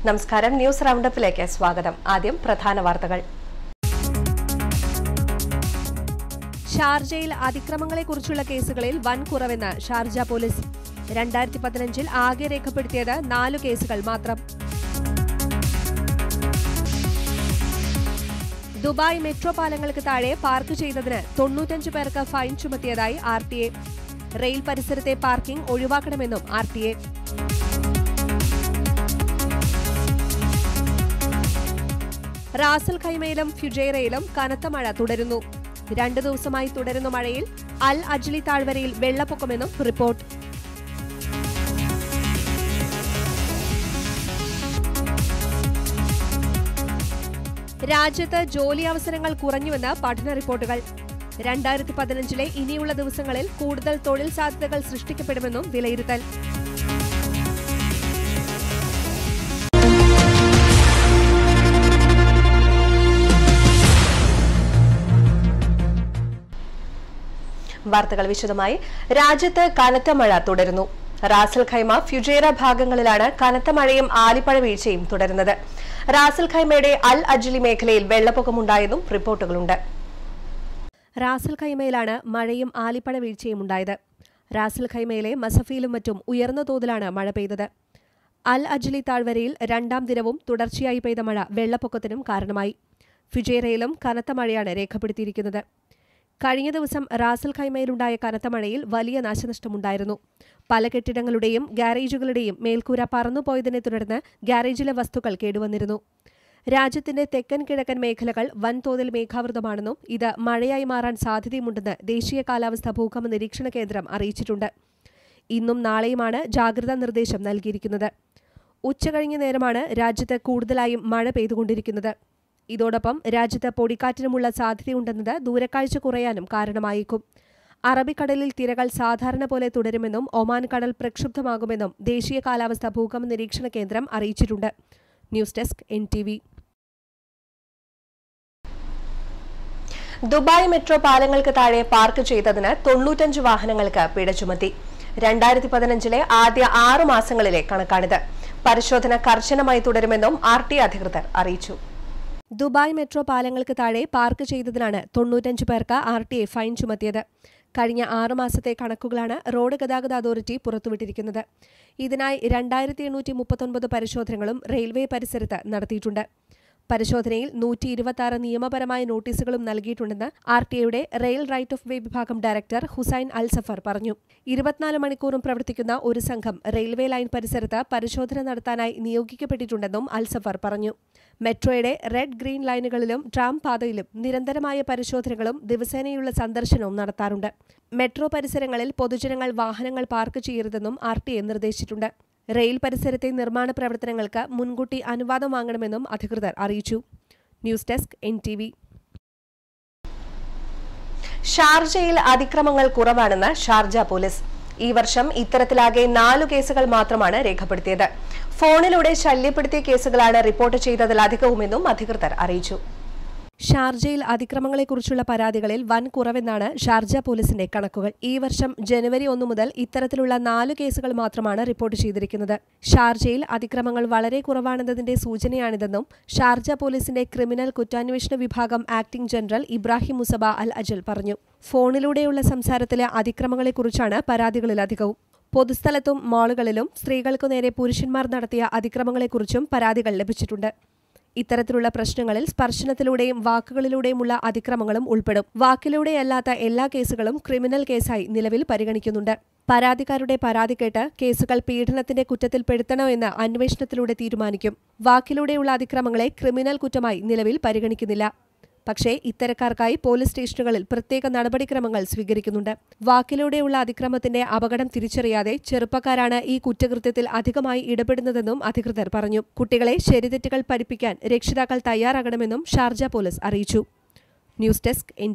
നമസ്കാരം ന്യൂസ് റൗണ്ടപ്പിലേക്ക് സ്വാഗതം ആദ്യം പ്രധാന വാർത്തകൾ ഷാർജയിൽ അതിക്രമങ്ങളെക്കുറിച്ചുള്ള കേസുകളിൽ വൻ കുറവെന്ന് ഷാർജ പോലീസ് രണ്ടായിരത്തി പതിനഞ്ചിൽ ആകെ രേഖപ്പെടുത്തിയത് നാലു കേസുകൾ മാത്രം ദുബായ് മെട്രോ പാലങ്ങൾക്ക് താഴെ പാർക്ക് ചെയ്തതിന് തൊണ്ണൂറ്റഞ്ച് പേർക്ക് ഫൈൻ ചുമത്തിയതായി ആർ ടി എ റെയിൽ പരിസരത്തെ പാർക്കിംഗ് ഒഴിവാക്കണമെന്നും ആർ ടി എ റാസൽ ഖൈമയിലും ഫ്യുജൈറയിലും കനത്ത മഴ തുടരുന്നു രണ്ടു ദിവസമായി തുടരുന്ന മഴയിൽ അൽ അജ്ലി താഴ്വരയിൽ വെള്ളപ്പൊക്കമെന്നും റിപ്പോർട്ട് രാജ്യത്ത് ജോലി അവസരങ്ങൾ കുറഞ്ഞുവെന്ന് പഠന റിപ്പോർട്ടുകൾ രണ്ടായിരത്തി പതിനഞ്ചിലെ ഇനിയുള്ള ദിവസങ്ങളിൽ കൂടുതൽ തൊഴിൽ സാധ്യതകൾ സൃഷ്ടിക്കപ്പെടുമെന്നും വിലയിരുത്തൽ വാർത്തകൾ വിശദമായി രാജ്യത്ത് കനത്ത മഴ തുടരുന്നു റാസൽ ഖൈമ ഫ്യുജേറ ഭാഗങ്ങളിലാണ് കനത്ത മഴയും ആലിപ്പഴ വീഴ്ചയും തുടരുന്നത് റാസൽ ഖൈമയുടെ അൽ അജ്ലി മേഖലയിൽ വെള്ളപ്പൊക്കമുണ്ടായെന്നും റിപ്പോർട്ടുകളുണ്ട് റാസൽ ഖൈമയിലാണ് മഴയും ആലിപ്പഴ വീഴ്ചയും ഉണ്ടായത് റാസൽ ഖൈമയിലെ മസഫയിലും മറ്റും ഉയർന്ന തോതിലാണ് മഴ പെയ്തത് അൽ അജ്ലി താഴ്വരയിൽ രണ്ടാം ദിനവും തുടർച്ചയായി പെയ്ത മഴ വെള്ളപ്പൊക്കത്തിനും കാരണമായി ഫിജേറയിലും കനത്ത മഴയാണ് രേഖപ്പെടുത്തിയിരിക്കുന്നത് കഴിഞ്ഞ ദിവസം റാസൽ ഖൈമയിലുണ്ടായ കനത്ത മഴയിൽ വലിയ നാശനഷ്ടമുണ്ടായിരുന്നു പല കെട്ടിടങ്ങളുടെയും ഗ്യാരേജുകളുടെയും മേൽക്കൂര പറന്നുപോയതിനെ തുടർന്ന് ഗ്യാരേജിലെ വസ്തുക്കൾ കേടുവന്നിരുന്നു രാജ്യത്തിന്റെ തെക്കൻ കിഴക്കൻ മേഖലകൾ വൻതോതിൽ മേഘാവൃതമാണെന്നും ഇത് മഴയായി മാറാൻ സാധ്യതയുമുണ്ടെന്ന് ദേശീയ കാലാവസ്ഥാ ഭൂകമ്പ നിരീക്ഷണ കേന്ദ്രം അറിയിച്ചിട്ടുണ്ട് ഇന്നും നാളെയുമാണ് ജാഗ്രതാ നിർദ്ദേശം നൽകിയിരിക്കുന്നത് ഉച്ചകഴിഞ്ഞ നേരമാണ് രാജ്യത്ത് കൂടുതലായും മഴ പെയ്തുകൊണ്ടിരിക്കുന്നത് ഇതോടൊപ്പം രാജ്യത്ത് പൊടിക്കാറ്റിനുമുള്ള സാധ്യതയുണ്ടെന്നത് ദൂരക്കാഴ്ച കുറയാനും കാരണമായേക്കും അറബിക്കടലിൽ തിരകൾ സാധാരണ പോലെ തുടരുമെന്നും ഒമാൻ കടൽ പ്രക്ഷുബ്ധമാകുമെന്നും ദേശീയ കാലാവസ്ഥാ ഭൂകമ്പ നിരീക്ഷണ കേന്ദ്രം അറിയിച്ചിട്ടുണ്ട് news desk N T V Dubai metro പാലങ്ങൾക്ക് താഴെ പാർക്ക് ചെയ്തതിന് തൊണ്ണൂറ്റഞ്ച് വാഹനങ്ങൾക്ക് പിഴ ചുമത്തി രണ്ടായിരത്തി പതിനഞ്ചിലെ ആദ്യ ആറു മാസങ്ങളിലെ കണക്കാണിത് പരിശോധന കർശനമായി തുടരുമെന്നും ആർ ടി അധികൃതർ അറിയിച്ചു ദുബായ് മെട്രോ പാലങ്ങൾക്ക് താഴെ പാർക്ക് ചെയ്തതിനാണ് തൊണ്ണൂറ്റഞ്ച് പേർക്ക് ആർ ടി എ ഫൈൻ ചുമത്തിയത് കഴിഞ്ഞ ആറുമാസത്തെ കണക്കുകളാണ് റോഡ് ഗതാഗത അതോറിറ്റി പുറത്തുവിട്ടിരിക്കുന്നത് ഇതിനായി രണ്ടായിരത്തി എണ്ണൂറ്റി മുപ്പത്തൊൻപത് പരിശോധനകളും റെയിൽവേ പരിസരത്ത് നടത്തിയിട്ടുണ്ട് പരിശോധനയിൽ നൂറ്റി ഇരുപത്തി നിയമപരമായ നോട്ടീസുകളും നൽകിയിട്ടുണ്ടെന്ന് ആർ ടി എയുടെ റെയിൽ റൈറ്റ് ഓഫ് വേ വിഭാഗം ഡയറക്ടർ ഹുസൈൻ അൽ സഫർ പറഞ്ഞു ഇരുപത്തിനാല് മണിക്കൂറും പ്രവർത്തിക്കുന്ന ഒരു സംഘം റെയിൽവേ ലൈൻ പരിസരത്ത് പരിശോധന നടത്താനായി നിയോഗിക്കപ്പെട്ടിട്ടുണ്ടെന്നും അൽ സഫർ പറഞ്ഞു മെട്രോയുടെ റെഡ് ഗ്രീൻ ലൈനുകളിലും ട്രാം പാതയിലും നിരന്തരമായ പരിശോധനകളും ദിവസേനയുള്ള സന്ദർശനവും നടത്താറുണ്ട് മെട്രോ പരിസരങ്ങളിൽ പൊതുജനങ്ങൾ വാഹനങ്ങൾ പാർക്ക് ചെയ്യരുതെന്നും ആർ ടി എ നിർദ്ദേശിച്ചിട്ടുണ്ട് റെയിൽ പരിസരത്തെ നിർമ്മാണ പ്രവർത്തനങ്ങൾക്ക് മുൻകൂട്ടി അനുവാദം വാങ്ങണമെന്നും അധികൃതർ അറിയിച്ചു news desk N T V ഷാർജയിൽ അതിക്രമങ്ങൾ കുറവാണെന്ന് ഷാർജ പോലീസ് ഈ വർഷം ഇത്തരത്തിലാകെ നാലു കേസുകൾ മാത്രമാണ് രേഖപ്പെടുത്തിയത് ഫോണിലൂടെ ശല്യപ്പെടുത്തിയ കേസുകളാണ് റിപ്പോർട്ട് ചെയ്തതിലധികവുമെന്നും അധികൃതർ അറിയിച്ചു ഷാർജയിൽ അതിക്രമങ്ങളെക്കുറിച്ചുള്ള പരാതികളിൽ വൻ കുറവെന്നാണ് ഷാർജ പോലീസിന്റെ കണക്കുകൾ ഈ വർഷം ജനുവരി ഒന്നു മുതൽ ഇത്തരത്തിലുള്ള നാലു കേസുകൾ മാത്രമാണ് റിപ്പോർട്ട് ചെയ്തിരിക്കുന്നത് ഷാർജയിൽ അതിക്രമങ്ങൾ വളരെ കുറവാണെന്നതിന്റെ സൂചനയാണിതെന്നും ഷാർജ പോലീസിന്റെ ക്രിമിനൽ കുറ്റാന്വേഷണ വിഭാഗം acting general Ibrahim Musabah Al Ajal പറഞ്ഞു ഫോണിലൂടെയുള്ള സംസാരത്തിലെ അതിക്രമങ്ങളെക്കുറിച്ചാണ് പരാതികളിലധികവും പൊതുസ്ഥലത്തും മാളുകളിലും സ്ത്രീകൾക്കു നേരെ പുരുഷന്മാർ നടത്തിയ അതിക്രമങ്ങളെക്കുറിച്ചും പരാതികൾ ലഭിച്ചിട്ടുണ്ട് ഇത്തരത്തിലുള്ള പ്രശ്നങ്ങളിൽ സ്പർശനത്തിലൂടെയും വാക്കുകളിലൂടെയുമുള്ള അതിക്രമങ്ങളും ഉൾപ്പെടും വാക്കിലൂടെയല്ലാത്ത എല്ലാ കേസുകളും ക്രിമിനൽ കേസായി നിലവിൽ പരിഗണിക്കുന്നുണ്ട് പരാതിക്കാരുടെ പരാതി കേട്ട് കേസുകൾ പീഡനത്തിന്റെ കുറ്റത്തിൽപ്പെടുത്തണോ എന്ന് അന്വേഷണത്തിലൂടെ തീരുമാനിക്കും വാക്കിലൂടെയുള്ള അതിക്രമങ്ങളെ ക്രിമിനൽ കുറ്റമായി നിലവിൽ പരിഗണിക്കുന്നില്ല പക്ഷേ ഇത്തരക്കാർക്കായി പോലീസ് സ്റ്റേഷനുകളിൽ പ്രത്യേക നടപടിക്രമങ്ങൾ സ്വീകരിക്കുന്നുണ്ട് വാക്കിലൂടെയുള്ള അതിക്രമത്തിന്റെ അപകടം തിരിച്ചറിയാതെ ചെറുപ്പക്കാരാണ് ഈ കുറ്റകൃത്യത്തിൽ അധികമായി ഇടപെടുന്നതെന്നും അധികൃതർ പറഞ്ഞു കുട്ടികളെ ശരിതെറ്റുകൾ പഠിപ്പിക്കാൻ രക്ഷിതാക്കൾ തയ്യാറാകണമെന്നും ഷാർജ പോലീസ് അറിയിച്ചു ന്യൂസ് ഡെസ്ക് എൻ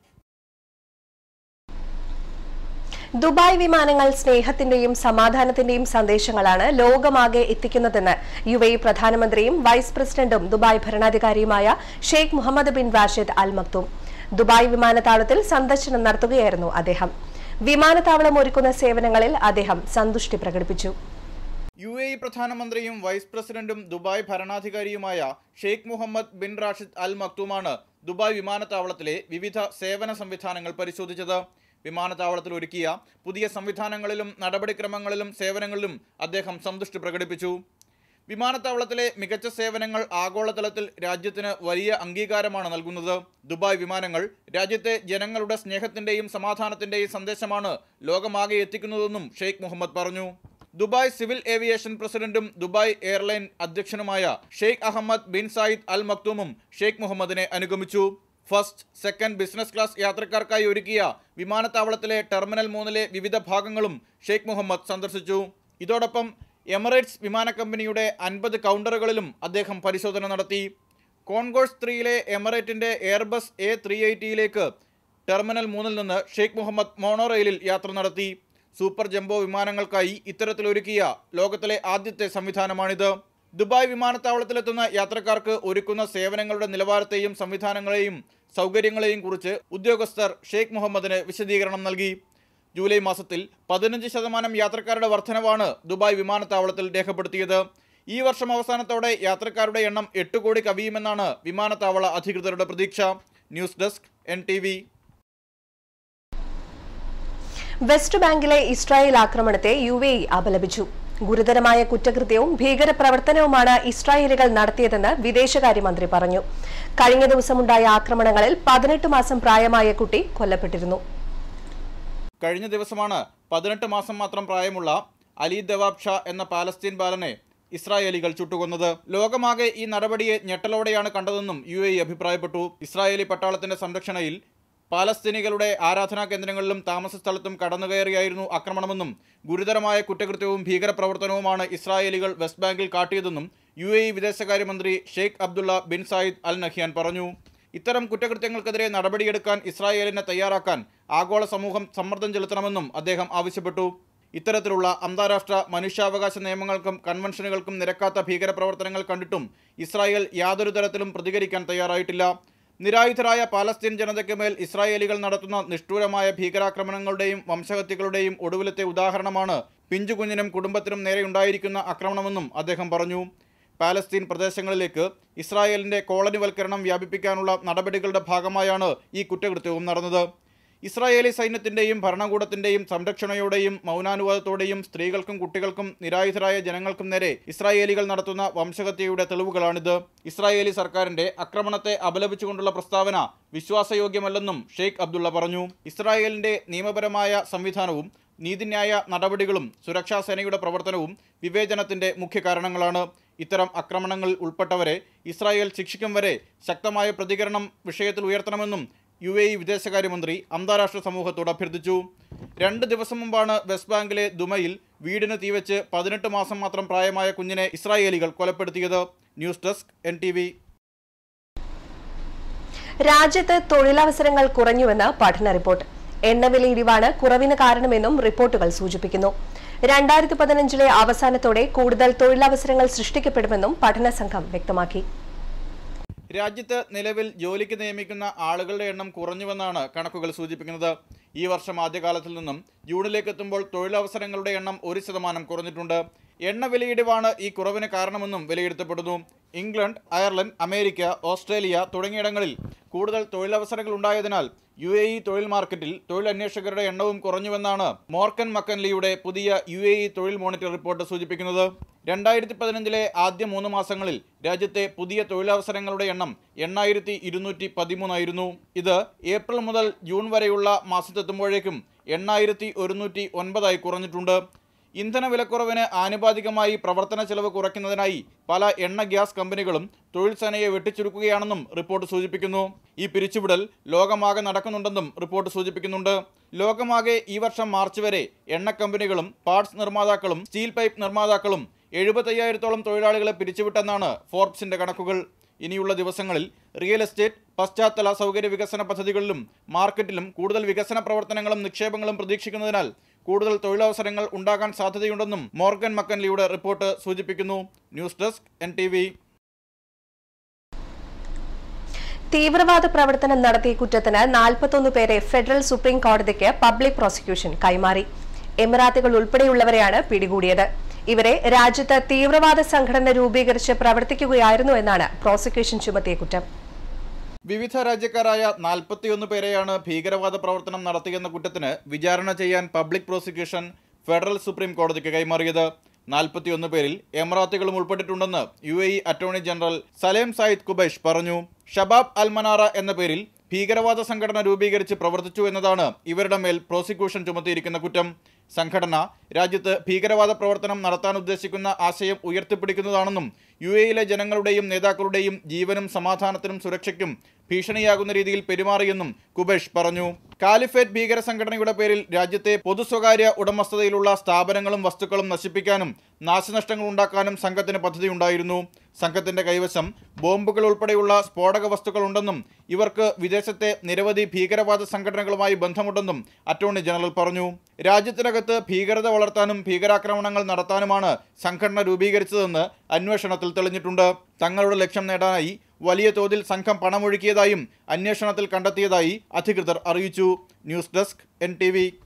ദുബായ് വിമാനങ്ങൾ സ്നേഹത്തിന്റെയും സമാധാനത്തിന്റെയും സന്ദേശങ്ങളാണ് ലോകമാകെ എത്തിക്കുന്നതെന്ന് യു എ പ്രധാനമന്ത്രിയും വൈസ് പ്രസിഡന്റും ദുബായ് ഭരണാധികാരിയുമായ Sheikh Mohammed bin Rashid Al Maktoum Dubai വിമാനത്താവളത്തിൽ സന്ദർശനം നടത്തുകയായിരുന്നു അദ്ദേഹം വിമാനത്താവളം ഒരുക്കുന്ന സേവനങ്ങളിൽ അദ്ദേഹം സന്തുഷ്ടി പ്രകടിപ്പിച്ചു യു എ ഇ പ്രധാനമന്ത്രിയും വൈസ് പ്രസിഡന്റും ദുബായ് ഭരണാധികാരിയുമായ Sheikh Mohammed bin Rashid Al മക്തുമാണ് ദുബായ് വിമാനത്താവളത്തിലെ വിവിധ സേവന സംവിധാനങ്ങൾ പരിശോധിച്ചത് വിമാനത്താവളത്തിൽ ഒരുക്കിയ പുതിയ സംവിധാനങ്ങളിലും നടപടിക്രമങ്ങളിലും സേവനങ്ങളിലും അദ്ദേഹം സന്തുഷ്ടി പ്രകടിപ്പിച്ചു വിമാനത്താവളത്തിലെ മികച്ച സേവനങ്ങൾ ആഗോളതലത്തിൽ രാജ്യത്തിന് വലിയ അംഗീകാരമാണ് നൽകുന്നത് ദുബായ് വിമാനങ്ങൾ രാജ്യത്തെ ജനങ്ങളുടെ സ്നേഹത്തിന്റെയും സമാധാനത്തിന്റെയും സന്ദേശമാണ് ലോകമാകെ എത്തിക്കുന്നതെന്നും ഷെയ്ഖ് മുഹമ്മദ് പറഞ്ഞു ദുബായ് സിവിൽ ഏവിയേഷൻ പ്രസിഡന്റും ദുബായ് എയർലൈൻ അധ്യക്ഷനുമായ Sheikh Ahmed bin Zayed Al മക്തൂമും ഷെയ്ഖ് മുഹമ്മദിനെ അനുഗമിച്ചു ഫസ്റ്റ് സെക്കൻഡ് ബിസിനസ് ക്ലാസ് യാത്രക്കാർക്കായി ഒരുക്കിയ വിമാനത്താവളത്തിലെ ടെർമിനൽ മൂന്നിലെ വിവിധ ഭാഗങ്ങളും ഷെയ്ഖ് മുഹമ്മദ് സന്ദർശിച്ചു ഇതോടൊപ്പം എമിറേറ്റ്സ് വിമാന കമ്പനിയുടെ അൻപത് കൗണ്ടറുകളിലും അദ്ദേഹം പരിശോധന നടത്തി കോൺകോഴ്സ് ത്രീയിലെ എമിറേറ്റിന്റെ എയർബസ് എ ത്രീ എയ്റ്റിയിലേക്ക് ടെർമിനൽ മൂന്നിൽ നിന്ന് ഷെയ്ഖ് മുഹമ്മദ് മോണോ റെയിലിൽ യാത്ര നടത്തി സൂപ്പർ ജംബോ വിമാനങ്ങൾക്കായി ഇത്തരത്തിലൊരുക്കിയ ലോകത്തിലെ ആദ്യത്തെ സംവിധാനമാണിത് ദുബായ് വിമാനത്താവളത്തിലെത്തുന്ന യാത്രക്കാർക്ക് ഒരുക്കുന്ന സേവനങ്ങളുടെ നിലവാരത്തെയും സംവിധാനങ്ങളെയും സൗകര്യങ്ങളെയും കുറിച്ച് ഉദ്യോഗസ്ഥർ ഷെയ്ഖ് മുഹമ്മദിന് വിശദീകരണം നൽകി ജൂലൈ മാസത്തിൽ പതിനഞ്ച് ശതമാനം യാത്രക്കാരുടെ വർധനവാണ് ദുബായ് വിമാനത്താവളത്തിൽ രേഖപ്പെടുത്തിയത് ഈ വർഷം അവസാനത്തോടെ യാത്രക്കാരുടെ എണ്ണം എട്ട് കോടി കവിയുമെന്നാണ് വിമാനത്താവള അധികൃതരുടെ പ്രതീക്ഷ ന്യൂസ് ഡെസ്ക് എൻ വെസ്റ്റ് ബാങ്കിലെ ഇസ്രായേൽ ആക്രമണത്തെ യു എ ഇ അപലപിച്ചു ഗുരുതരമായ കുറ്റകൃത്യവും ഭീകരപ്രവർത്തനവുമാണ് ഇസ്രായേലുകൾ നടത്തിയതെന്ന് വിദേശകാര്യമന്ത്രി പറഞ്ഞു കഴിഞ്ഞ ദിവസമുണ്ടായ ആക്രമണങ്ങളിൽ പതിനെട്ട് മാസം പ്രായമായ കുട്ടി കൊല്ലപ്പെട്ടിരുന്നു കഴിഞ്ഞ ദിവസമാണ് പതിനെട്ട് മാസം മാത്രം പ്രായമുള്ള അലി ദവാബ് ഷാ എന്ന പാലസ്തീൻ ബാലനെ ഇസ്രായേലികൾ ചുട്ടുകൊന്നത് ലോകമാകെ ഈ നടപടിയെ ഞെട്ടലോടെയാണ് കണ്ടതെന്നും യു എ അഭിപ്രായപ്പെട്ടു ഇസ്രായേലി പട്ടാളത്തിന്റെ സംരക്ഷണയിൽ പാലസ്തീനികളുടെ ആരാധനാ കേന്ദ്രങ്ങളിലും താമസ സ്ഥലത്തും കടന്നുകയറിയായിരുന്നു ആക്രമണമെന്നും ഗുരുതരമായ കുറ്റകൃത്യവും ഭീകരപ്രവർത്തനവുമാണ് ഇസ്രായേലികൾ വെസ്റ്റ് ബാങ്കിൽ കാട്ടിയതെന്നും യു എ ഇ വിദേശകാര്യമന്ത്രി Sheikh Abdullah bin Zayed Al Nahyan പറഞ്ഞു ഇത്തരം കുറ്റകൃത്യങ്ങൾക്കെതിരെ നടപടിയെടുക്കാൻ ഇസ്രായേലിനെ തയ്യാറാക്കാൻ ആഗോള സമൂഹം സമ്മർദ്ദം ചെലുത്തണമെന്നും അദ്ദേഹം ആവശ്യപ്പെട്ടു ഇത്തരത്തിലുള്ള അന്താരാഷ്ട്ര മനുഷ്യാവകാശ നിയമങ്ങൾക്കും കൺവെൻഷനുകൾക്കും നിരക്കാത്ത ഭീകരപ്രവർത്തനങ്ങൾ കണ്ടിട്ടും ഇസ്രായേൽ യാതൊരു തരത്തിലും പ്രതികരിക്കാൻ തയ്യാറായിട്ടില്ല നിരായുധരായ പാലസ്തീൻ ജനതയ്ക്ക് മേൽ ഇസ്രായേലികൾ നടത്തുന്ന നിഷ്ഠൂരമായ ഭീകരാക്രമണങ്ങളുടെയും വംശഹത്യകളുടെയും ഒടുവിലത്തെ ഉദാഹരണമാണ് പിഞ്ചുകുഞ്ഞിനും കുടുംബത്തിനും നേരെയുണ്ടായിരിക്കുന്ന ആക്രമണമെന്നും അദ്ദേഹം പറഞ്ഞു പാലസ്തീൻ പ്രദേശങ്ങളിലേക്ക് ഇസ്രായേലിന്റെ കോളനിവൽക്കരണം വ്യാപിപ്പിക്കാനുള്ള നടപടികളുടെ ഭാഗമായാണ് ഈ കുറ്റകൃത്യവും നടന്നത് ഇസ്രായേലി സൈന്യത്തിന്റെയും ഭരണകൂടത്തിന്റെയും സംരക്ഷണയോടെയും മൗനാനുവാദത്തോടെയും സ്ത്രീകൾക്കും കുട്ടികൾക്കും നിരായുധരായ ജനങ്ങൾക്കും നേരെ ഇസ്രായേലികൾ നടത്തുന്ന വംശഹത്യയുടെ തെളിവുകളാണിത് ഇസ്രായേലി സർക്കാരിന്റെ ആക്രമണത്തെ അപലപിച്ചുകൊണ്ടുള്ള പ്രസ്താവന വിശ്വാസയോഗ്യമല്ലെന്നും ഷെയ്ഖ് അബ്ദുള്ള പറഞ്ഞു ഇസ്രായേലിന്റെ നിയമപരമായ സംവിധാനവും നീതിന്യായ നടപടികളും സുരക്ഷാ സേനയുടെ പ്രവർത്തനവും വിവേചനത്തിന്റെ മുഖ്യ കാരണങ്ങളാണ് ഇത്തരം ആക്രമണങ്ങളിൽ ഉൾപ്പെട്ടവരെ ഇസ്രായേൽ ശിക്ഷിക്കും വരെ ശക്തമായ പ്രതികരണം വിഷയത്തിൽ ഉയർത്തണമെന്നും യു എ ഇ വിദേശകാര്യമന്ത്രി അന്താരാഷ്ട്ര സമൂഹത്തോട് അഭ്യർത്ഥിച്ചു രണ്ട് ദിവസം മുമ്പാണ് വെസ്റ്റ് ബാങ്കിലെ ദുമയിൽ വീടിന് തീവച്ച് പതിനെട്ട് മാസം മാത്രം പ്രായമായ കുഞ്ഞിനെ ഇസ്രായേലികൾ കൊലപ്പെടുത്തിയത് ന്യൂസ് ഡെസ്ക് എൻ രാജ്യത്ത് തൊഴിലവസരങ്ങൾ കുറഞ്ഞുവെന്ന് പഠന റിപ്പോർട്ട് എണ്ണവില ഇടിവാണ് കുറവിന് കാരണമെന്നും റിപ്പോർട്ടുകൾ സൂചിപ്പിക്കുന്നു രണ്ടായിരത്തി പതിനഞ്ചിലെ അവസാനത്തോടെ കൂടുതൽ തൊഴിലവസരങ്ങൾ സൃഷ്ടിക്കപ്പെടുമെന്നും പഠന സംഘം വ്യക്തമാക്കി രാജ്യത്ത് നിലവിൽ ജോലിക്ക് നിയമിക്കുന്ന ആളുകളുടെ എണ്ണം കുറഞ്ഞുവെന്നാണ് കണക്കുകൾ സൂചിപ്പിക്കുന്നത് ഈ വർഷം ആദ്യകാലത്തിൽ നിന്നും ജൂണിലേക്ക് എത്തുമ്പോൾ തൊഴിലവസരങ്ങളുടെ എണ്ണം ഒരു ശതമാനം കുറഞ്ഞിട്ടുണ്ട് എണ്ണ വിലയിടിവാണ് ഈ കുറവിന് കാരണമെന്നും വിലയിരുത്തപ്പെടുന്നു ഇംഗ്ലണ്ട് അയർലൻഡ് അമേരിക്ക ഓസ്ട്രേലിയ തുടങ്ങിയിടങ്ങളിൽ കൂടുതൽ തൊഴിലവസരങ്ങൾ ഉണ്ടായതിനാൽ യു എ ഇ തൊഴിൽ മാർക്കറ്റിൽ തൊഴിൽ അന്വേഷകരുടെ എണ്ണവും കുറഞ്ഞുവെന്നാണ് മോർക്കൻ മക്കൻലിയുടെ പുതിയ യു എ ഇ തൊഴിൽ മോണിറ്റർ റിപ്പോർട്ട് സൂചിപ്പിക്കുന്നത് രണ്ടായിരത്തി പതിനഞ്ചിലെ ആദ്യ മൂന്ന് മാസങ്ങളിൽ രാജ്യത്തെ പുതിയ തൊഴിലവസരങ്ങളുടെ എണ്ണം എണ്ണായിരത്തി ഇരുന്നൂറ്റി പതിമൂന്നായിരുന്നു ഇത് ഏപ്രിൽ മുതൽ ജൂൺ വരെയുള്ള മാസത്തെത്തുമ്പോഴേക്കും എണ്ണായിരത്തി ഒരുന്നൂറ്റി ഒൻപതായി കുറഞ്ഞിട്ടുണ്ട് ഇന്ധന വിലക്കുറവിന് ആനുപാതികമായി പ്രവർത്തന ചെലവ് കുറയ്ക്കുന്നതിനായി പല എണ്ണ ഗ്യാസ് കമ്പനികളും തൊഴിൽ സേനയെ വെട്ടിച്ചുരുക്കുകയാണെന്നും റിപ്പോർട്ട് സൂചിപ്പിക്കുന്നു ഈ പിരിച്ചുവിടൽ ലോകമാകെ നടക്കുന്നുണ്ടെന്നും റിപ്പോർട്ട് സൂചിപ്പിക്കുന്നുണ്ട് ലോകമാകെ ഈ വർഷം മാർച്ച് വരെ എണ്ണ കമ്പനികളും പാർട്സ് നിർമ്മാതാക്കളും സ്റ്റീൽ പൈപ്പ് നിർമ്മാതാക്കളും എഴുപത്തയ്യായിരത്തോളം തൊഴിലാളികളെ പിരിച്ചുവിട്ടെന്നാണ് ഫോർബ്സിന്റെ കണക്കുകൾ ഇനിയുള്ള ദിവസങ്ങളിൽ റിയൽ എസ്റ്റേറ്റ് പശ്ചാത്തല സൗകര്യ വികസന പദ്ധതികളിലും മാർക്കറ്റിലും കൂടുതൽ വികസന പ്രവർത്തനങ്ങളും നിക്ഷേപങ്ങളും പ്രതീക്ഷിക്കുന്നതിനാൽ കൂടുതൽ തൊഴിലവസരങ്ങൾ ഉണ്ടാകാൻ സാധ്യതയുണ്ടെന്നും മോർഗൻ മക്കൻലിയുടെ റിപ്പോർട്ട് സൂചിപ്പിക്കുന്നു ന്യൂസ് ഡെസ്ക് എൻ തീവ്രവാദ പ്രവർത്തനം നടത്തിയ കുറ്റത്തിന് നാൽപ്പത്തൊന്ന് പേരെ ഫെഡറൽ സുപ്രീം കോടതിക്ക് പബ്ലിക് പ്രോസിക്യൂഷൻ കൈമാറി എമിറാത്തുകൾ ഉൾപ്പെടെയുള്ളവരെയാണ് പിടികൂടിയത് ഇവരെ രാജ്യത്ത് തീവ്രവാദ സംഘടന രൂപീകരിച്ച് പ്രവർത്തിക്കുകയായിരുന്നു എന്നാണ് പ്രോസിക്യൂഷൻ ചുമത്തിയ കുറ്റം വിവിധ രാജ്യക്കാരായ നാൽപ്പത്തിയൊന്ന് പേരെയാണ് ഭീകരവാദ പ്രവർത്തനം നടത്തിയെന്ന കുറ്റത്തിന് വിചാരണ ചെയ്യാൻ പബ്ലിക് പ്രോസിക്യൂഷൻ ഫെഡറൽ സുപ്രീം കോടതിക്ക് കൈമാറിയത് നാൽപ്പത്തിയൊന്ന് പേരിൽ എമറാത്തുകളും ഉൾപ്പെട്ടിട്ടുണ്ടെന്ന് U A E attorney general Salem Saeed Kubaish പറഞ്ഞു ഷബാബ് അൽമനാറ എന്ന പേരിൽ ഭീകരവാദ സംഘടന രൂപീകരിച്ച് പ്രവർത്തിച്ചു എന്നതാണ് ഇവരുടെ മേൽ പ്രോസിക്യൂഷൻ ചുമത്തിയിരിക്കുന്ന കുറ്റം സംഘടന രാജ്യത്ത് ഭീകരവാദ പ്രവർത്തനം നടത്താൻ ഉദ്ദേശിക്കുന്ന ആശയം ഉയർത്തിപ്പിടിക്കുന്നതാണെന്നും യു എയിലെ ജനങ്ങളുടെയും നേതാക്കളുടെയും ജീവനും സമാധാനത്തിനും സുരക്ഷയ്ക്കും ഭീഷണിയാകുന്ന രീതിയിൽ പെരുമാറിയെന്നും കുബേഷ് പറഞ്ഞു കാലിഫേറ്റ് ഭീകര സംഘടനയുടെ പേരിൽ രാജ്യത്തെ പൊതു സ്വകാര്യ ഉടമസ്ഥതയിലുള്ള സ്ഥാപനങ്ങളും വസ്തുക്കളും നശിപ്പിക്കാനും നാശനഷ്ടങ്ങൾ ഉണ്ടാക്കാനും സംഘത്തിന് പദ്ധതിയുണ്ടായിരുന്നു സംഘത്തിന്റെ കൈവശം ബോംബുകൾ ഉൾപ്പെടെയുള്ള സ്ഫോടക വസ്തുക്കളുണ്ടെന്നും ഇവർക്ക് വിദേശത്തെ നിരവധി ഭീകരവാദ സംഘടനകളുമായി ബന്ധമുണ്ടെന്നും അറ്റോർണി ജനറൽ പറഞ്ഞു രാജ്യത്തിനകത്ത് ഭീകരത വളർത്താനും ഭീകരാക്രമണങ്ങൾ നടത്താനുമാണ് സംഘടന രൂപീകരിച്ചതെന്ന് അന്വേഷണത്തിൽ തെളിഞ്ഞിട്ടുണ്ട് തങ്ങളുടെ ലക്ഷ്യം നേടാനായി വലിയ തോതിൽ സംഘം പണമൊഴുക്കിയതായും അന്വേഷണത്തിൽ കണ്ടെത്തിയതായി അധികൃതർ അറിയിച്ചു ന്യൂസ് ഡെസ്ക് എൻ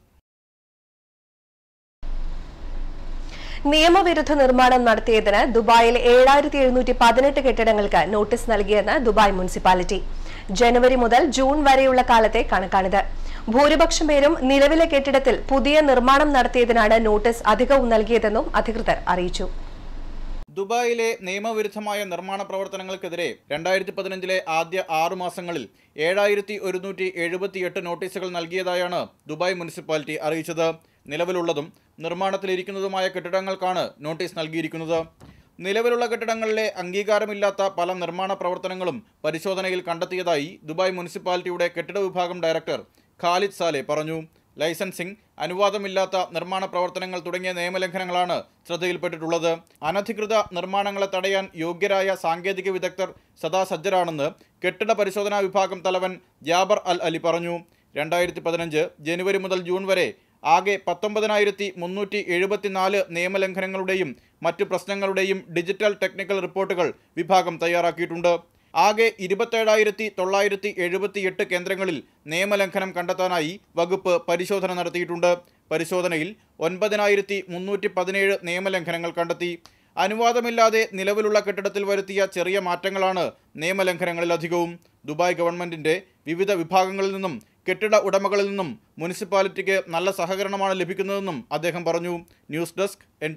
നിയമവിരുദ്ധ നിർമ്മാണം നടത്തിയതിന് ദുബായിൽ ഏഴായിരത്തി എഴുന്നൂറ്റി പതിനെട്ട് കെട്ടിടങ്ങൾക്ക് നോട്ടീസ് നൽകിയെന്ന് ദുബായ് മുനിസിപ്പാലിറ്റി ജനുവരി മുതൽ ജൂൺ വരെയുള്ള കാലത്തെ കണക്കാണിത് ഭൂരിപക്ഷം പേരും നിലവിലെ കെട്ടിടത്തിൽ പുതിയ നിർമ്മാണം നടത്തിയതിനാണ് നോട്ടീസ് അധികവും നൽകിയതെന്നും അധികൃതർ അറിയിച്ചു ദുബായിലെ നിയമവിരുദ്ധമായ നിർമ്മാണ പ്രവർത്തനങ്ങൾക്കെതിരെ രണ്ടായിരത്തി പതിനഞ്ചിലെ ആദ്യ ആറു മാസങ്ങളിൽ ഏഴായിരത്തി ഒരുന്നൂറ്റി എഴുപത്തിയെട്ട് നോട്ടീസുകൾ നൽകിയതായാണ് ദുബായ് മുനിസിപ്പാലിറ്റി അറിയിച്ചത് നിലവിലുള്ളതും നിർമ്മാണത്തിലിരിക്കുന്നതുമായ കെട്ടിടങ്ങൾക്കാണ് നോട്ടീസ് നൽകിയിരിക്കുന്നത് നിലവിലുള്ള കെട്ടിടങ്ങളിലെ അംഗീകാരമില്ലാത്ത പല നിർമ്മാണ പ്രവർത്തനങ്ങളും പരിശോധനയിൽ കണ്ടെത്തിയതായി ദുബായ് മുനിസിപ്പാലിറ്റിയുടെ കെട്ടിട വിഭാഗം ഡയറക്ടർ ഖാലിദ് സാലെ പറഞ്ഞു ലൈസൻസിംഗ് അനുവാദമില്ലാത്ത നിർമ്മാണ പ്രവർത്തനങ്ങൾ തുടങ്ങിയ നിയമലംഘനങ്ങളാണ് ശ്രദ്ധയിൽപ്പെട്ടിട്ടുള്ളത് അനധികൃത നിർമ്മാണങ്ങളെ തടയാൻ യോഗ്യരായ സാങ്കേതിക വിദഗ്ധർ സദാ സജ്ജരാണെന്ന് കെട്ടിട പരിശോധനാ വിഭാഗം തലവൻ ജാബർ അൽ അലി പറഞ്ഞു രണ്ടായിരത്തി പതിനഞ്ച് ജനുവരി മുതൽ ജൂൺ വരെ ആകെ പത്തൊമ്പതിനായിരത്തി മുന്നൂറ്റി എഴുപത്തിനാല് നിയമലംഘനങ്ങളുടെയും മറ്റു പ്രശ്നങ്ങളുടെയും ഡിജിറ്റൽ ടെക്നിക്കൽ റിപ്പോർട്ടുകൾ വിഭാഗം തയ്യാറാക്കിയിട്ടുണ്ട് ആകെ ഇരുപത്തേഴായിരത്തി തൊള്ളായിരത്തി എഴുപത്തിയെട്ട് കേന്ദ്രങ്ങളിൽ നിയമലംഘനം കണ്ടെത്താനായി വകുപ്പ് പരിശോധന നടത്തിയിട്ടുണ്ട് പരിശോധനയിൽ ഒൻപതിനായിരത്തി മുന്നൂറ്റി പതിനേഴ് നിയമലംഘനങ്ങൾ കണ്ടെത്തി അനുവാദമില്ലാതെ നിലവിലുള്ള കെട്ടിടത്തിൽ വരുത്തിയ ചെറിയ മാറ്റങ്ങളാണ് നിയമലംഘനങ്ങളിൽ അധികവും ദുബായ് ഗവൺമെന്റിന്റെ വിവിധ വിഭാഗങ്ങളിൽ നിന്നും കെട്ടിട ഉടമകളിൽ നിന്നും മുനിസിപ്പാലിറ്റിക്ക് നല്ല സഹകരണമാണ് ലഭിക്കുന്നതെന്നും അദ്ദേഹം പറഞ്ഞു ന്യൂസ് ഡെസ്ക് എൻ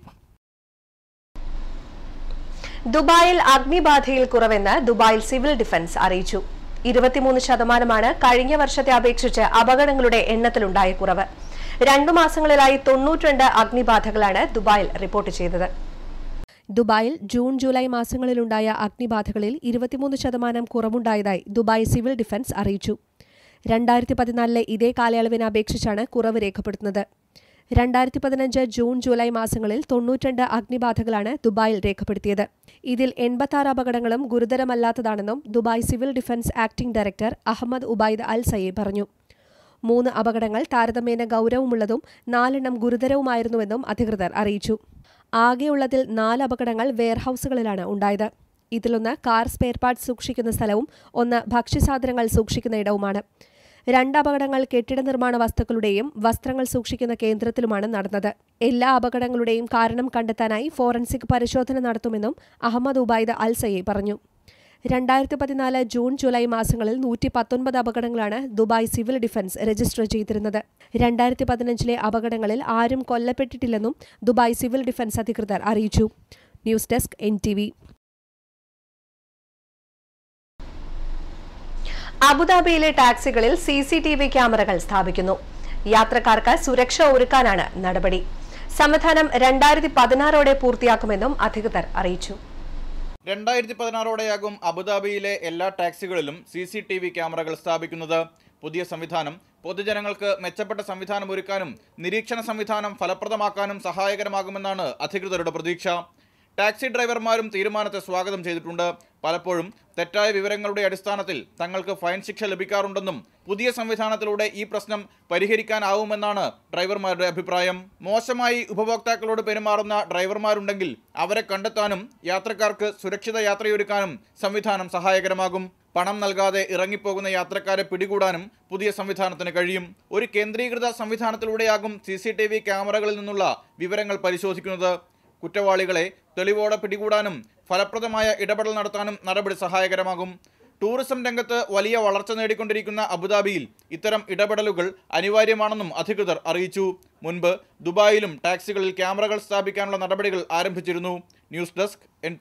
ദുബായിൽ അഗ്നിബാധയിൽ കുറവെന്ന് ദുബായിൽ സിവിൽ ഡിഫൻസ് അറിയിച്ചു ഇരുപത്തിമൂന്ന് ശതമാനമാണ് കഴിഞ്ഞ വർഷത്തെ അപേക്ഷിച്ച് അപകടങ്ങളുടെ എണ്ണത്തിലുണ്ടായ കുറവ് രണ്ടു മാസങ്ങളിലായി തൊണ്ണൂറ്റിരണ്ട് അഗ്നിബാധകളാണ് ദുബായിൽ റിപ്പോർട്ട് ചെയ്തത് ദുബായിൽ ജൂൺ ജൂലൈ മാസങ്ങളിലുണ്ടായ അഗ്നിബാധകളിൽ ഇരുപത്തിമൂന്ന് ശതമാനം കുറവുണ്ടായതായി ദുബായ് സിവിൽ ഡിഫൻസ് അറിയിച്ചു രണ്ടായിരത്തി പതിനാലിലെ ഇതേ കാലയളവിനെ അപേക്ഷിച്ചാണ് കുറവ് രേഖപ്പെടുത്തുന്നത് രണ്ടായിരത്തി പതിനഞ്ച് ജൂൺ ജൂലൈ മാസങ്ങളിൽ തൊണ്ണൂറ്റിരണ്ട് അഗ്നിബാധകളാണ് ദുബായിൽ രേഖപ്പെടുത്തിയത് ഇതിൽ എൺപത്തി അപകടങ്ങളും ഗുരുതരമല്ലാത്തതാണെന്നും Dubai civil defence acting director Ahmed Obaid Al Sayah പറഞ്ഞു മൂന്ന് അപകടങ്ങൾ താരതമ്യേന ഗൗരവമുള്ളതും നാലെണ്ണം ഗുരുതരവുമായിരുന്നുവെന്നും അധികൃതർ അറിയിച്ചു ആകെയുള്ളതിൽ നാല് അപകടങ്ങൾ വെയർഹൌസുകളിലാണ് ഉണ്ടായത് ഇതിലൊന്ന് കാർ സ്പെയർ പാർട്സ് സൂക്ഷിക്കുന്ന സ്ഥലവും ഒന്ന് ഭക്ഷ്യസാധനങ്ങൾ സൂക്ഷിക്കുന്ന ഇടവുമാണ് രണ്ട് അപകടങ്ങൾ കെട്ടിട നിർമ്മാണ വസ്തുക്കളുടെയും വസ്ത്രങ്ങൾ സൂക്ഷിക്കുന്ന കേന്ദ്രത്തിലുമാണ് നടന്നത് എല്ലാ അപകടങ്ങളുടെയും കാരണം കണ്ടെത്താനായി ഫോറൻസിക് പരിശോധന നടത്തുമെന്നും അഹമ്മദ് ഉബൈദ് അൽ സയ്യെ പറഞ്ഞു രണ്ടായിരത്തി പതിനാല് ജൂൺ ജൂലൈ മാസങ്ങളിൽ നൂറ്റി പത്തൊൻപത് അപകടങ്ങളാണ് ദുബായ് സിവിൽ ഡിഫൻസ് രജിസ്റ്റർ ചെയ്തിരുന്നത് രണ്ടായിരത്തി പതിനഞ്ചിലെ അപകടങ്ങളിൽ ആരും കൊല്ലപ്പെട്ടിട്ടില്ലെന്നും ദുബായ് സിവിൽ ഡിഫൻസ് അധികൃതർ അറിയിച്ചു ന്യൂസ് ഡെസ്ക് എൻ അബുദാബിയിലെ ടാക്സികളിൽ സി സി ടി വി ക്യാമറകൾ സ്ഥാപിക്കുന്നു യാത്രക്കാർക്ക് സുരക്ഷ ഒരുക്കാനാണ് നടപടി സംവിധാനം രണ്ടായിരത്തി പതിനാറോടെ പൂർത്തിയാക്കുമെന്നും അധികൃതർ അറിയിച്ചു രണ്ടായിരത്തി പതിനാറോടെയാകും അബുദാബിയിലെ എല്ലാ ടാക്സികളിലും സി സി ടി വി ക്യാമറകൾ സ്ഥാപിക്കുന്നത് പുതിയ സംവിധാനം പൊതുജനങ്ങൾക്ക് മെച്ചപ്പെട്ട സംവിധാനം ഒരുക്കാനും നിരീക്ഷണ സംവിധാനം ഫലപ്രദമാക്കാനും സഹായകരമാകുമെന്നാണ് അധികൃതരുടെ പ്രതീക്ഷ ടാക്സി ഡ്രൈവർമാരും തീരുമാനത്തെ സ്വാഗതം ചെയ്തിട്ടുണ്ട് പലപ്പോഴും തെറ്റായ വിവരങ്ങളുടെ അടിസ്ഥാനത്തിൽ തങ്ങൾക്ക് ഫൈൻ ശിക്ഷ ലഭിക്കാറുണ്ടെന്നും പുതിയ സംവിധാനത്തിലൂടെ ഈ പ്രശ്നം പരിഹരിക്കാനാവുമെന്നാണ് ഡ്രൈവർമാരുടെ അഭിപ്രായം മോശമായി ഉപഭോക്താക്കളോട് പെരുമാറുന്ന ഡ്രൈവർമാരുണ്ടെങ്കിൽ അവരെ കണ്ടെത്താനും യാത്രക്കാർക്ക് സുരക്ഷിത യാത്രയൊരുക്കാനും സംവിധാനം സഹായകരമാകും പണം നൽകാതെ ഇറങ്ങിപ്പോകുന്ന യാത്രക്കാരെ പിടികൂടാനും പുതിയ സംവിധാനത്തിന് കഴിയും ഒരു കേന്ദ്രീകൃത സംവിധാനത്തിലൂടെയാകും സി സി ടി വി ക്യാമറകളിൽ നിന്നുള്ള വിവരങ്ങൾ പരിശോധിക്കുന്നത് കുറ്റവാളികളെ തെളിവോടെ പിടികൂടാനും ഫലപ്രദമായ ഇടപെടൽ നടത്താനും നടപടി സഹായകരമാകും ടൂറിസം രംഗത്ത് വലിയ വളർച്ച നേടിക്കൊണ്ടിരിക്കുന്ന അബുദാബിയിൽ ഇത്തരം ഇടപെടലുകൾ അനിവാര്യമാണെന്നും അധികൃതർ അറിയിച്ചു മുൻപ് ദുബായിലും ടാക്സികളിൽ ക്യാമറകൾ സ്ഥാപിക്കാനുള്ള നടപടികൾ ആരംഭിച്ചിരുന്നു ന്യൂസ് ഡെസ്ക് എൻ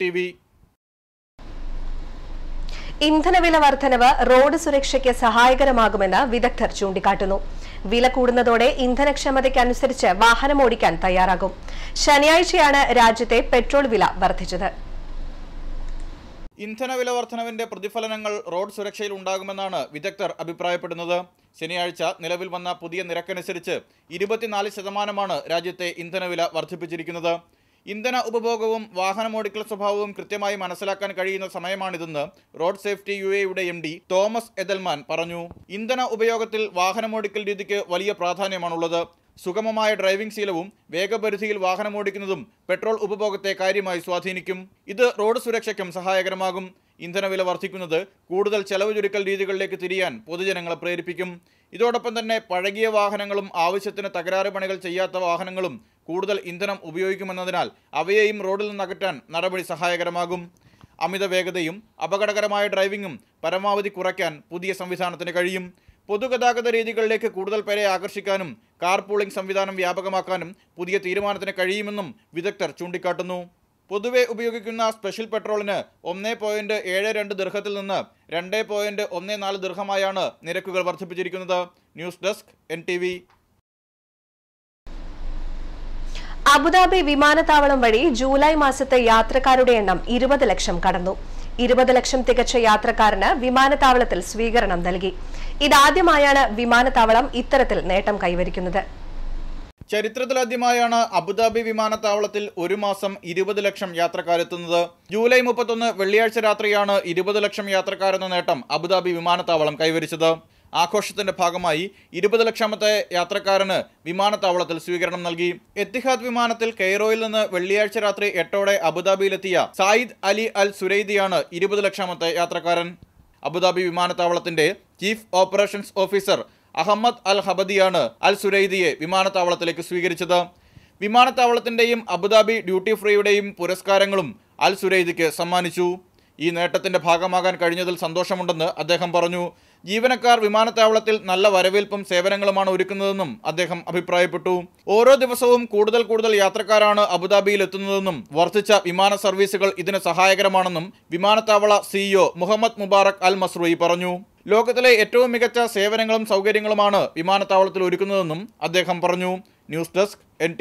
ഇന്ധനവില വർധനവ് റോഡ് സുരക്ഷയ്ക്ക് സഹായകരമാകുമെന്ന് വിദഗ്ധർ ചൂണ്ടിക്കാട്ടുന്നു വില കൂടുന്നതോടെ ഇന്ധനക്ഷമതയ്ക്കനുസരിച്ച് വാഹനം ഓടിക്കാൻ തയ്യാറാകും ശനിയാഴ്ചയാണ് രാജ്യത്തെ പെട്രോൾ വില വർദ്ധിച്ചത് ഇന്ധനവില വർധനവിന്റെ പ്രതിഫലനങ്ങൾ റോഡ് സുരക്ഷയിൽ ഉണ്ടാകുമെന്നാണ് വിദഗ്ധർ അഭിപ്രായപ്പെടുന്നത് ശനിയാഴ്ച നിലവിൽ വന്ന പുതിയ നിരക്കനുസരിച്ച് ഇരുപത്തിനാല് ശതമാനമാണ് രാജ്യത്തെ ഇന്ധനവില വർദ്ധിപ്പിച്ചിരിക്കുന്നത് ഇന്ധന ഉപഭോഗവും വാഹനമോടിക്കൽ സ്വഭാവവും കൃത്യമായി മനസ്സിലാക്കാൻ കഴിയുന്ന സമയമാണിതെന്ന് റോഡ് സേഫ്റ്റി യു എയുടെ എം ഡി തോമസ് എദൽമാൻ പറഞ്ഞു ഇന്ധന ഉപയോഗത്തിൽ വാഹനമോടിക്കൽ രീതിക്ക് വലിയ പ്രാധാന്യമാണുള്ളത് സുഗമമായ ഡ്രൈവിംഗ് ശീലവും വേഗപരിധിയിൽ വാഹനമോടിക്കുന്നതും പെട്രോൾ ഉപഭോഗത്തെ കാര്യമായി സ്വാധീനിക്കും ഇത് റോഡ് സുരക്ഷയ്ക്കും സഹായകരമാകും ഇന്ധനവില വർദ്ധിക്കുന്നത് കൂടുതൽ ചെലവ് ചുരുക്കൽ രീതികളിലേക്ക് തിരിയാൻ പൊതുജനങ്ങളെ പ്രേരിപ്പിക്കും ഇതോടൊപ്പം തന്നെ പഴകിയ വാഹനങ്ങളും ആവശ്യത്തിന് തകരാറ് പണികൾ ചെയ്യാത്ത വാഹനങ്ങളും കൂടുതൽ ഇന്ധനം ഉപയോഗിക്കുമെന്നതിനാൽ അവയെയും റോഡിൽ നിന്ന് അകറ്റാൻ നടപടി സഹായകരമാകും അമിത വേഗതയും അപകടകരമായ ഡ്രൈവിംഗും പരമാവധി കുറയ്ക്കാൻ പുതിയ സംവിധാനത്തിന് കഴിയും പൊതുഗതാഗത രീതികളിലേക്ക് കൂടുതൽ പേരെ ആകർഷിക്കാനും കാർ പൂളിംഗ് സംവിധാനം വ്യാപകമാക്കാനും പുതിയ തീരുമാനത്തിന് കഴിയുമെന്നും വിദഗ്ധർ ചൂണ്ടിക്കാട്ടുന്നു പൊതുവെ ഉപയോഗിക്കുന്ന സ്പെഷ്യൽ പെട്രോളിന് ഒന്നേ പോയിന്റ് ഏഴ് രണ്ട് ദീർഘത്തിൽ നിന്ന് രണ്ട് പോയിന്റ് ഒന്ന് നാല് ദീർഘമായാണ് നിരക്കുകൾ വർദ്ധിപ്പിച്ചിരിക്കുന്നത് news desk N T V Abu Dhabi വിമാനത്താവളം വഴി ജൂലൈ മാസത്തെ യാത്രക്കാരുടെ എണ്ണം ഇരുപത് ലക്ഷം കടന്നു ഇരുപത് ലക്ഷം തികച്ച യാത്രക്കാരന് വിമാനത്താവളത്തിൽ സ്വീകരണം നൽകി ഇതാദ്യമായാണ് വിമാനത്താവളം ഇത്തരത്തിൽ നേട്ടം കൈവരിക്കുന്നത് ചരിത്രത്തിലാദ്യമായാണ് അബുദാബി വിമാനത്താവളത്തിൽ ഒരു മാസം ഇരുപത് ലക്ഷം യാത്രക്കാരെത്തുന്നത് ജൂലൈ മുപ്പത്തൊന്ന് വെള്ളിയാഴ്ച രാത്രിയാണ് ഇരുപത് ലക്ഷം യാത്രക്കാരെന്ന നേട്ടം അബുദാബി വിമാനത്താവളം കൈവരിച്ചത് ആഘോഷത്തിന്റെ ഭാഗമായി ഇരുപത് ലക്ഷാമത്തെ യാത്രക്കാരന് വിമാനത്താവളത്തിൽ സ്വീകരണം നൽകി എത്തിഹാദ് വിമാനത്തിൽ കെയ്റോയിൽ നിന്ന് വെള്ളിയാഴ്ച രാത്രി എട്ടോടെ അബുദാബിയിലെത്തിയ സായിദ് അലി അൽ സുരൈദിയാണ് ഇരുപത് ലക്ഷാമത്തെ യാത്രക്കാരൻ അബുദാബി വിമാനത്താവളത്തിന്റെ chief operations officer Ahmed Al ഹബദിയാണ് അൽ സുരൈദിയെ വിമാനത്താവളത്തിലേക്ക് സ്വീകരിച്ചത് വിമാനത്താവളത്തിന്റെയും അബുദാബി ഡ്യൂട്ടി ഫ്രീയുടെയും പുരസ്കാരങ്ങളും അൽ സുരൈദിക്ക് സമ്മാനിച്ചു ഈ നേട്ടത്തിന്റെ ഭാഗമാകാൻ കഴിഞ്ഞതിൽ സന്തോഷമുണ്ടെന്ന് അദ്ദേഹം പറഞ്ഞു ജീവനക്കാർ വിമാനത്താവളത്തിൽ നല്ല വരവേൽപ്പും സേവനങ്ങളുമാണ് ഒരുക്കുന്നതെന്നും അദ്ദേഹം അഭിപ്രായപ്പെട്ടു ഓരോ ദിവസവും കൂടുതൽ കൂടുതൽ യാത്രക്കാരാണ് അബുദാബിയിൽ എത്തുന്നതെന്നും വർദ്ധിച്ച വിമാന സർവീസുകൾ ഇതിന് സഹായകരമാണെന്നും വിമാനത്താവള CEO Mohammed Mubarak Al Mazrouei പറഞ്ഞു ലോകത്തിലെ ഏറ്റവും മികച്ച സേവനങ്ങളും സൗകര്യങ്ങളുമാണ് വിമാനത്താവളത്തിൽ ഒരുക്കുന്നതെന്നും അദ്ദേഹം പറഞ്ഞു news desk N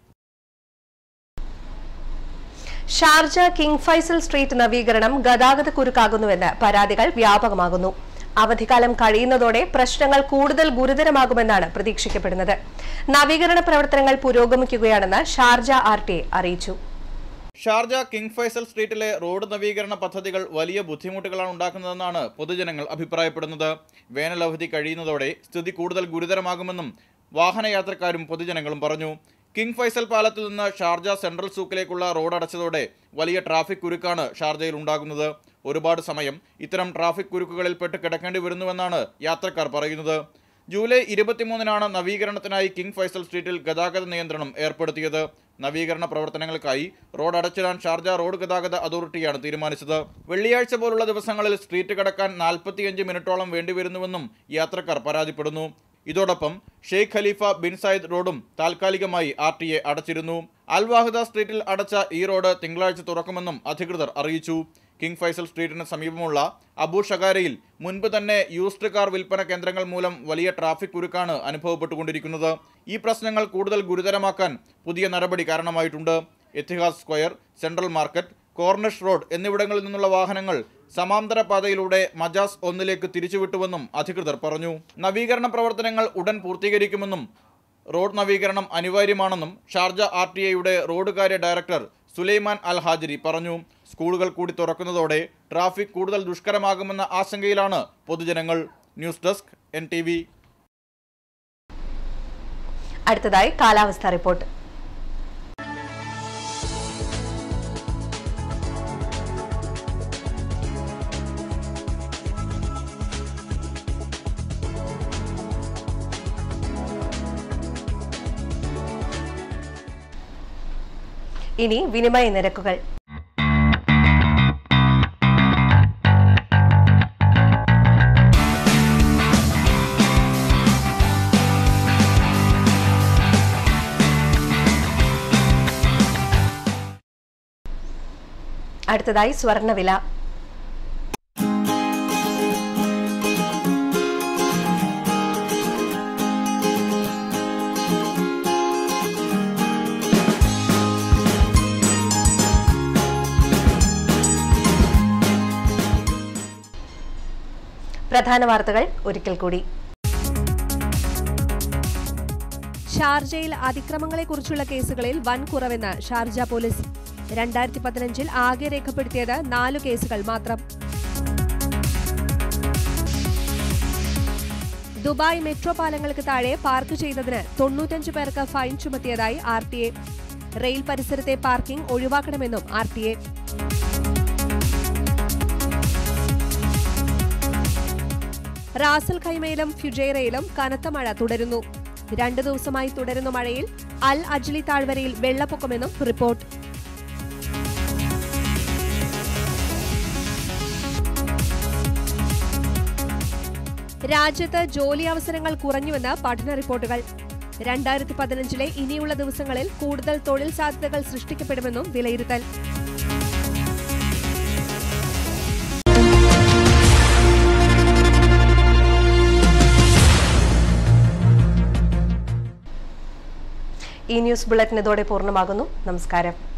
Sharjah King Faisal Street നവീകരണം ഗതാഗത കുരുക്കാകുന്നുവെന്ന് പരാതികൾ വ്യാപകമാകുന്നു അവധിക്കാലം കഴിയുന്നതോടെ പ്രശ്നങ്ങൾ കൂടുതൽ ഗുരുതരമാകുമെന്നാണ് പ്രതീക്ഷിക്കപ്പെടുന്നത് നവീകരണ പ്രവർത്തനങ്ങൾ പുരോഗമിക്കുകയാണെന്ന് ഷാർജ ആർ ടി അറിയിച്ചു ഷാർജ കിങ് ഫൈസൽ സ്ട്രീറ്റിലെ റോഡ് നവീകരണ പദ്ധതികൾ വലിയ ബുദ്ധിമുട്ടുകളാണ് ഉണ്ടാക്കുന്നതെന്നാണ് പൊതുജനങ്ങൾ അഭിപ്രായപ്പെടുന്നത് വേനലവധി കഴിയുന്നതോടെ സ്ഥിതി കൂടുതൽ ഗുരുതരമാകുമെന്നും വാഹനയാത്രക്കാരും പൊതുജനങ്ങളും പറഞ്ഞു കിങ് ഫൈസൽ പാലത്തിൽ നിന്ന് ഷാർജ സെൻട്രൽ സൂക്കിലേക്കുള്ള റോഡ് അടച്ചതോടെ വലിയ ട്രാഫിക് കുരുക്കാണ് ഷാർജയിൽ ഉണ്ടാകുന്നത് ഒരുപാട് സമയം ഇത്തരം ട്രാഫിക് കുരുക്കുകളിൽ പെട്ട് കിടക്കേണ്ടി വരുന്നുവെന്നാണ് യാത്രക്കാർ പറയുന്നത് ജൂലൈ ഇരുപത്തിമൂന്നിനാണ് നവീകരണത്തിനായി കിങ് ഫൈസൽ സ്ട്രീറ്റിൽ ഗതാഗത നിയന്ത്രണം ഏർപ്പെടുത്തിയത് നവീകരണ പ്രവർത്തനങ്ങൾക്കായി റോഡ് അടച്ചിടാൻ ഷാർജ റോഡ് ഗതാഗത അതോറിറ്റിയാണ് തീരുമാനിച്ചത് വെള്ളിയാഴ്ച പോലുള്ള ദിവസങ്ങളിൽ സ്ട്രീറ്റ് കടക്കാൻ നാൽപ്പത്തിയഞ്ച് മിനിറ്റോളം വേണ്ടിവരുന്നുവെന്നും യാത്രക്കാർ പരാതിപ്പെടുന്നു ഇതോടൊപ്പം ഷെയ്ഖ് ഖലീഫ ബിൻ സയ്യിദ് റോഡും താൽക്കാലികമായി ആർ ടി എ അടച്ചിരുന്നു അൽ വാഹിദ സ്ട്രീറ്റിൽ അടച്ച ഈ റോഡ് തിങ്കളാഴ്ച തുറക്കുമെന്നും അധികൃതർ അറിയിച്ചു കിങ് ഫൈസൽ സ്ട്രീറ്റിന് സമീപമുള്ള അബു ഷഗാരയിൽ മുൻപ് തന്നെ യൂസ്ഡ് കാർ വിൽപ്പന കേന്ദ്രങ്ങൾ മൂലം വലിയ ട്രാഫിക് കുരുക്കാണ് അനുഭവപ്പെട്ടുകൊണ്ടിരിക്കുന്നത് ഈ പ്രശ്നങ്ങൾ കൂടുതൽ ഗുരുതരമാക്കാൻ പുതിയ നടപടി കാരണമായിട്ടുണ്ട് Ittihad square central market Corniche road എന്നിവിടങ്ങളിൽ നിന്നുള്ള വാഹനങ്ങൾ സമാന്തര പാതയിലൂടെ മജാസ് ഒന്നിലേക്ക് തിരിച്ചുവിട്ടുവെന്നും അധികൃതർ പറഞ്ഞു നവീകരണ പ്രവർത്തനങ്ങൾ ഉടൻ പൂർത്തീകരിക്കുമെന്നും റോഡ് നവീകരണം അനിവാര്യമാണെന്നും ഷാർജ ആർ ടി ഐയുടെ റോഡ് കാര്യ ഡയറക്ടർ സുലൈമാൻ അൽ ഹാജിരി പറഞ്ഞു സ്കൂളുകൾ കൂടി തുറക്കുന്നതോടെ ട്രാഫിക് കൂടുതൽ ദുഷ്കരമാകുമെന്ന ആശങ്കയിലാണ് പൊതുജനങ്ങൾ ന്യൂസ് ഡെസ്ക് എൻ അടുത്തതായി കാലാവസ്ഥാ റിപ്പോർട്ട് ഇനി വിനിമയ നിരക്കുകൾ അടുത്തതായി സ്വർണ്ണവില പ്രധാന വാർത്തകൾ ഒരിക്കൽ കൂടി ഷാർജയിൽ അതിക്രമങ്ങളെക്കുറിച്ചുള്ള കേസുകളിൽ വൻ കുറവെന്ന് ഷാർജ പോലീസ് രണ്ടായിരത്തി പതിനഞ്ചിൽ ആകെ രേഖപ്പെടുത്തിയത് നാലു കേസുകൾ മാത്രം ദുബായ് മെട്രോ പാലങ്ങൾക്ക് താഴെ പാർക്ക് ചെയ്തതിന് തൊണ്ണൂറ്റഞ്ച് പേർക്ക് ഫൈൻ ചുമത്തിയതായി ആർ ടി എ റെയിൽ പരിസരത്തെ പാർക്കിംഗ് ഒഴിവാക്കണമെന്നും ആർ ടി എ റാസൽ ഖൈമയിലും ഫുജൈറയിലും കനത്ത മഴ തുടരുന്നു രണ്ടു ദിവസമായി തുടരുന്ന മഴയിൽ അൽ അജ്ലി താഴ്വരയിൽ വെള്ളപ്പൊക്കമെന്നും റിപ്പോർട്ട് രാജ്യത്ത് ജോലി അവസരങ്ങൾ കുറഞ്ഞുവെന്ന് പഠന റിപ്പോർട്ടുകൾ രണ്ടായിരത്തി പതിനഞ്ചിലെ ഇനിയുള്ള ദിവസങ്ങളിൽ കൂടുതൽ തൊഴിൽ സാധ്യതകൾ സൃഷ്ടിക്കപ്പെടുമെന്നും വിലയിരുത്തൽ ഈ ന്യൂസ് ബുള്ളറ്റിൻ ഇതോടെ പൂർണ്ണമാകുന്നു നമസ്കാരം